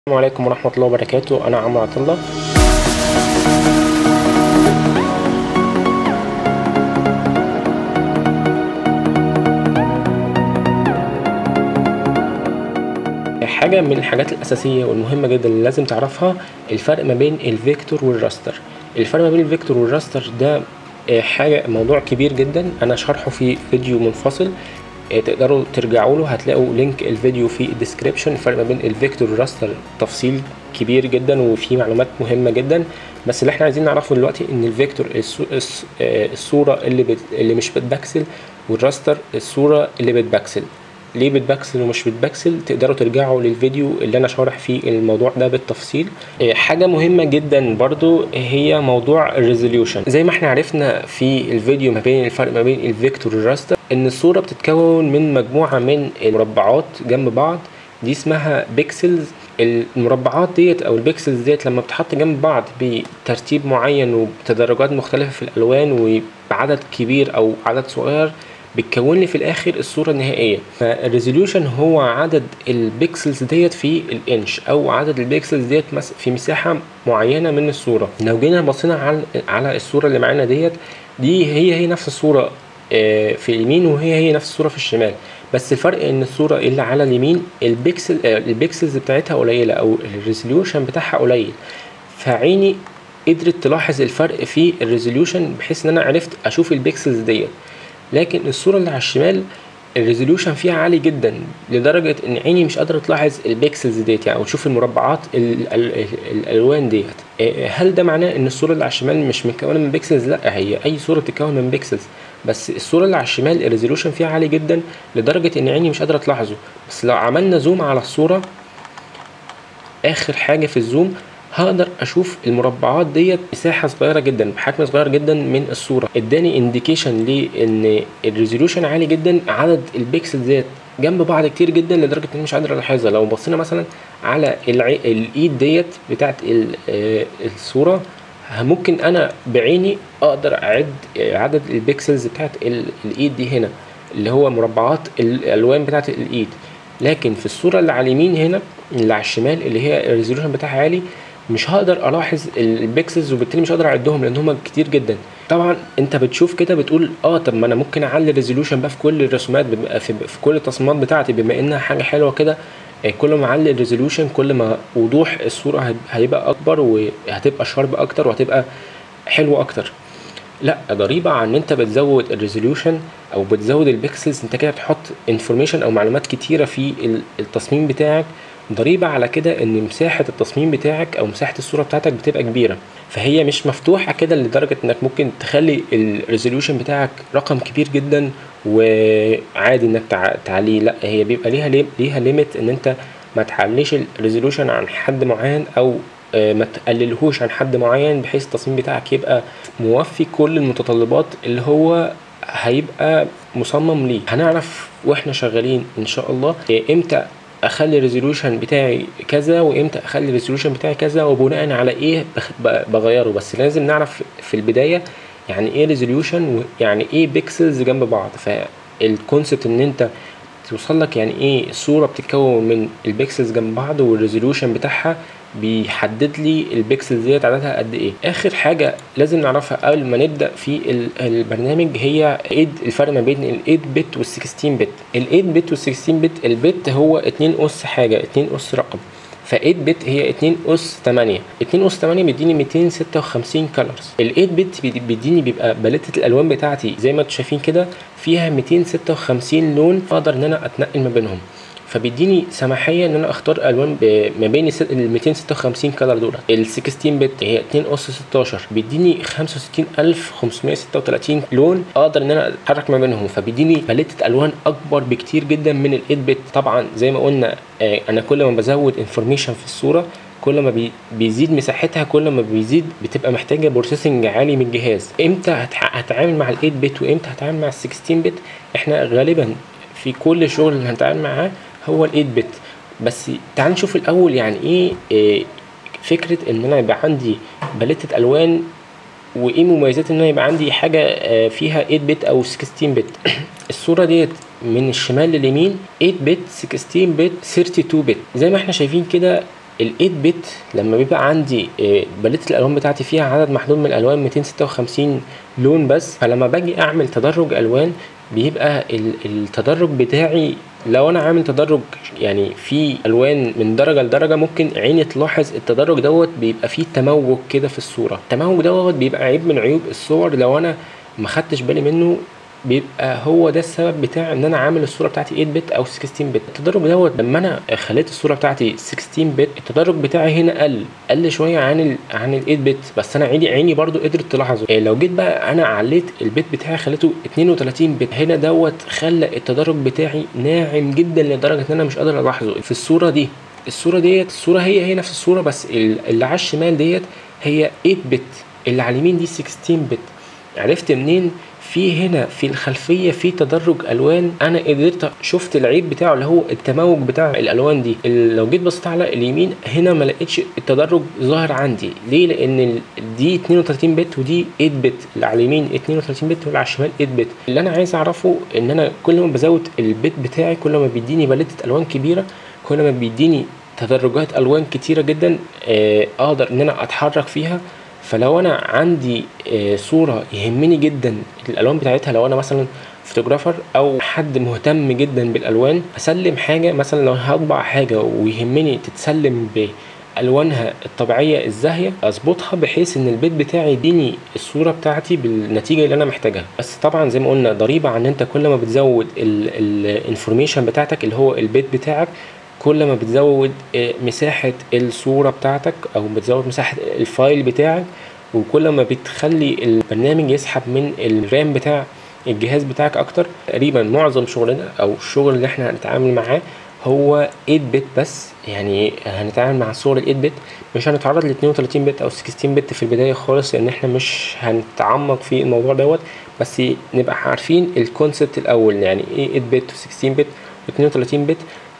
السلام عليكم ورحمة الله وبركاته أنا عمرو عطلة حاجة من الحاجات الأساسية والمهمة جدا اللي لازم تعرفها الفرق ما بين الفيكتور والراستر الفرق ما بين الفيكتور والراستر ده آه، حاجة موضوع كبير جدا أنا شرحه في فيديو منفصل آه، تقدروا ترجعوا له هتلاقوا لينك الفيديو في الديسكريبشن الفرق ما بين الفيكتور والراستر تفصيل كبير جدا وفي معلومات مهمة جدا بس اللي احنا عايزين نعرفه دلوقتي ان الفيكتور الصو- الص- آه، الصورة اللي بت... اللي مش بتبكسل والراستر الصورة اللي بتبكسل ليه بتبكسل ومش بتبكسل تقدروا ترجعوا للفيديو اللي انا شارح فيه الموضوع ده بالتفصيل إيه، حاجة مهمة جدا برضو هي موضوع الريزوليوشن زي ما احنا عرفنا في الفيديو ما بين الفرق ما بين الفيكتور والراستر ان الصورة بتتكون من مجموعة من المربعات جنب بعض دي اسمها بيكسلز المربعات ديت او البيكسلز ديت لما بتحط جنب بعض بترتيب معين وبتدرجات مختلفة في الالوان وبعدد كبير او عدد صغير بتكون لي في الاخر الصوره النهائيه فالريزوليوشن هو عدد البيكسلز ديت في الانش او عدد البيكسلز ديت مس- في مساحه معينه من الصوره لو جينا بصينا على على الصوره اللي معانا ديت دي هي هي نفس الصوره آه، في اليمين وهي هي نفس الصوره في الشمال بس الفرق ان الصوره اللي على اليمين البيكسل آه، البيكسلز بتاعتها قليله او الريزوليوشن بتاعها قليل فعيني قدرت تلاحظ الفرق في الريزوليوشن بحيث ان انا عرفت اشوف البيكسلز ديت لكن الصورة اللي على الشمال الريزوليوشن فيها عالي جدا لدرجة ان عيني مش قادرة تلاحظ البيكسلز ديت يعني او تشوف المربعات ال ال ال الالوان ديت إيه، هل ده معناه ان الصورة اللي على الشمال مش متكونة من بيكسلز لا هي اي صورة بتتكون من بيكسلز بس الصورة اللي على الشمال الريزوليوشن فيها عالي جدا لدرجة ان عيني مش قادرة تلاحظه بس لو عملنا زوم على الصورة اخر حاجه في الزوم هقدر اشوف المربعات ديت مساحه صغيره جدا بحجم صغير جدا من الصوره اداني انديكيشن لان الريزوليوشن عالي جدا عدد البيكسل ديت جنب بعض كتير جدا لدرجه اني مش قادر الاحظها لو بصينا مثلا على العي... الايد ديت بتاعت ال... آه، الصوره ممكن انا بعيني اقدر اعد عدد البيكسلز بتاعت ال... الايد دي هنا اللي هو مربعات الالوان بتاعت الايد لكن في الصوره اللي على اليمين هنا اللي على الشمال اللي هي الريزوليوشن بتاعها عالي مش هقدر الاحظ البيكسلز وبالتالي مش هقدر اعدهم لان هم كتير جدا طبعا انت بتشوف كده بتقول اه طب ما انا ممكن اعلي الريزوليوشن بقى في كل الرسومات بما- في, في كل التصميمات بتاعتي بما انها حاجه حلوه كده آه، كل ما اعلي الريزوليوشن كل ما وضوح الصوره هيب- هيبقى اكبر وهتبقى شارب اكتر وهتبقى حلوه اكتر لا ضريبة عن ان انت بتزود الريزوليوشن او بتزود البيكسلز انت كده بتحط انفورميشن او معلومات كتيرة في ال- التصميم بتاعك ضريبة على كده ان مساحة التصميم بتاعك او مساحة الصورة بتاعتك بتبقى كبيرة فهي مش مفتوحة كده لدرجة انك ممكن تخلي الريزوليوشن بتاعك رقم كبير جدا وعادي انك تع- تعليه لا هي بيبقى ليها ليم- ليها ليميت ان انت ما تعليش الريزوليوشن عن حد معين او آه، ما تقللهوش عن حد معين بحيث التصميم بتاعك يبقى موفي كل المتطلبات اللي هو هيبقى مصمم ليه هنعرف واحنا شغالين ان شاء الله آه، امتى اخلي الريزوليوشن بتاعي كذا وامتى اخلي الريزوليوشن بتاعي كذا وبناء على ايه بخ- ب- بغيره بس لازم نعرف في البدايه يعني ايه ريزوليوشن ويعني ايه بيكسلز جنب بعض فالكونسبت ان انت توصل لك يعني ايه صوره بتتكون من البيكسلز جنب بعض والريزوليوشن بتاعها بيحدد لي البيكسلز ديت عددها قد ايه اخر حاجه لازم نعرفها قبل ما نبدا في ال- البرنامج هي ايه الفرق ما بين ال 8 بت وال 16 بت ال 8 بت وال 16 بت البت هو 2 اس حاجه 2 اس رقم ف 8 بت هي 2 اس 8 2 اس 8 بيديني 256 كلرز ال 8 بت بيدي- بيديني بيبقى باليتة الالوان بتاعتي زي ما انتم شايفين كده فيها 256 لون اقدر ان انا اتنقل ما بينهم فبيديني سماحيه ان انا اختار الوان ب- ما بين الس- ال 256 كلر دول ال 16 بت هي 2 اس 16 بيديني 65536 لون اقدر ان انا اتحرك ما بينهم فبيديني باليتة الوان اكبر بكتير جدا من ال 8 بت طبعا زي ما قلنا آه، انا كل ما بزود انفورميشن في الصوره كل ما بي بيزيد مساحتها كل ما بيزيد بتبقى محتاجه بروسيسنج عالي من الجهاز امتى هتح- هتعامل مع ال 8 بت وامتى هتعامل مع ال 16 بت احنا غالبا في كل شغل اللي هنتعامل معاه هو ال 8 بت بس تعال نشوف الاول يعني ايه, إيه فكره ان انا يبقى عندي باليتة الوان وايه مميزات ان انا يبقى عندي حاجه آه، فيها 8 بت او 16 بت الصوره ديت من الشمال لليمين 8 بت 16 بت 32 بت زي ما احنا شايفين كده ال8 بت لما بيبقى عندي آه، باليتة الالوان بتاعتي فيها عدد محدود من الالوان 256 لون بس فلما باجي اعمل تدرج الوان بيبقى ال- التدرج بتاعي لو انا عامل تدرج يعني في الوان من درجه لدرجه ممكن عيني تلاحظ التدرج دوت بيبقى فيه تموج كده في الصوره التموج دوت بيبقى عيب من عيوب الصور لو انا ما خدتش بالي منه بيبقى هو ده السبب بتاع ان انا عامل الصوره بتاعتي 8 بت او 16 بت التدرج دوت لما انا خليت الصوره بتاعتي 16 بت التدرج بتاعي هنا قل قل شويه عن ال عن ال 8 بت بس انا عيني عيني برضو قدرت تلاحظه إيه لو جيت بقى انا عليت البت بتاعي خليته 32 بت هنا دوت خلى التدرج بتاعي ناعم جدا لدرجه ان انا مش قادر الاحظه في الصوره دي الصوره ديت الصوره هي هي نفس الصوره بس ال- اللي على الشمال ديت هي 8 بت اللي على اليمين دي 16 بت عرفت منين في هنا في الخلفيه في تدرج الوان انا قدرت شفت العيب بتاعه اللي هو التموج بتاع الالوان دي ال- لو جيت بصيت على اليمين هنا ما لقيتش التدرج ظاهر عندي ليه لان ال- دي 32 بت ودي 8 بت اللي على اليمين 32 بت واللي على الشمال 8 بت اللي انا عايز اعرفه ان انا كل ما بزود البت بتاعي كل ما بيديني باليتة الوان كبيره كل ما بيديني تدرجات الوان كتيره جدا آه، اقدر ان انا اتحرك فيها فلو انا عندي آه، صوره يهمني جدا الالوان بتاعتها لو انا مثلا فوتوغرافر او حد مهتم جدا بالالوان اسلم حاجه مثلا لو هطبع حاجه ويهمني تتسلم بالوانها الطبيعيه الزاهيه اظبطها بحيث ان البيت بتاعي يديني الصوره بتاعتي بالنتيجه اللي انا محتاجها بس طبعا زي ما قلنا ضريبه عن انت كل ما بتزود الانفورميشن بتاعتك اللي هو البيت بتاعك كل ما بتزود آه، مساحة الصورة بتاعتك أو بتزود مساحة الفايل بتاعك وكل ما بتخلي البرنامج يسحب من الرام بتاع الجهاز بتاعك أكتر تقريبا معظم شغلنا أو الشغل اللي احنا هنتعامل معاه هو 8 بت بس يعني هنتعامل مع صور ال 8 بت مش هنتعرض ل 32 بت او 16 بت في البدايه خالص لان احنا مش هنتعمق في الموضوع دوت بس نبقى عارفين الكونسبت الاول يعني ايه 8 بت و16 بت و32 بت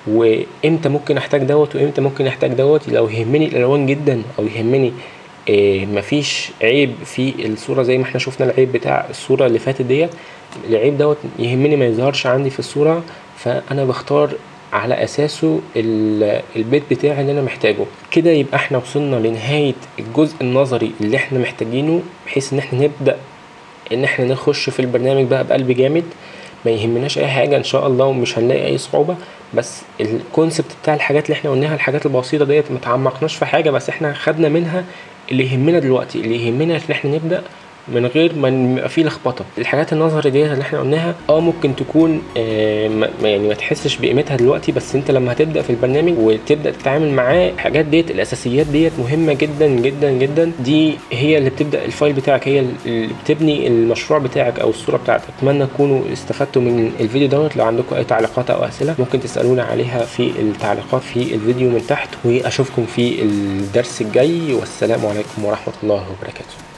وامتى ممكن احتاج دوت وامتى ممكن احتاج دوت لو يهمني الالوان جدا او يهمني إيه مفيش عيب في الصوره زي ما احنا شفنا العيب بتاع الصوره اللي فاتت ديت العيب دوت يهمني ما يظهرش عندي في الصوره فانا بختار على اساسه ال- البيت بتاعي اللي انا محتاجه كده يبقى احنا وصلنا لنهايه الجزء النظري اللي احنا محتاجينه بحيث ان احنا نبدا ان احنا نخش في البرنامج بقى بقلب جامد ما يهمناش اي حاجه ان شاء الله ومش هنلاقي اي صعوبه بس الكونسبت بتاع الحاجات اللي احنا قلناها الحاجات البسيطه ديت ما تعمقناش في حاجه بس احنا خدنا منها اللي يهمنا دلوقتي اللي يهمنا ان احنا نبدا من غير ما يبقى فيه لخبطه الحاجات النظري ديت اللي احنا قلناها اه ممكن تكون آه ما ما- يعني ما تحسش بقيمتها دلوقتي بس انت لما هتبدا في البرنامج وتبدا تتعامل معاه الحاجات ديت الاساسيات ديت مهمه جدا جدا جدا دي هي اللي بتبدا الفايل بتاعك هي اللي بتبني المشروع بتاعك او الصوره بتاعتك اتمنى تكونوا استفدتوا من الفيديو دوت لو عندكم اي تعليقات او اسئله ممكن تسالونا عليها في التعليقات في الفيديو من تحت واشوفكم في الدرس الجاي والسلام عليكم ورحمه الله وبركاته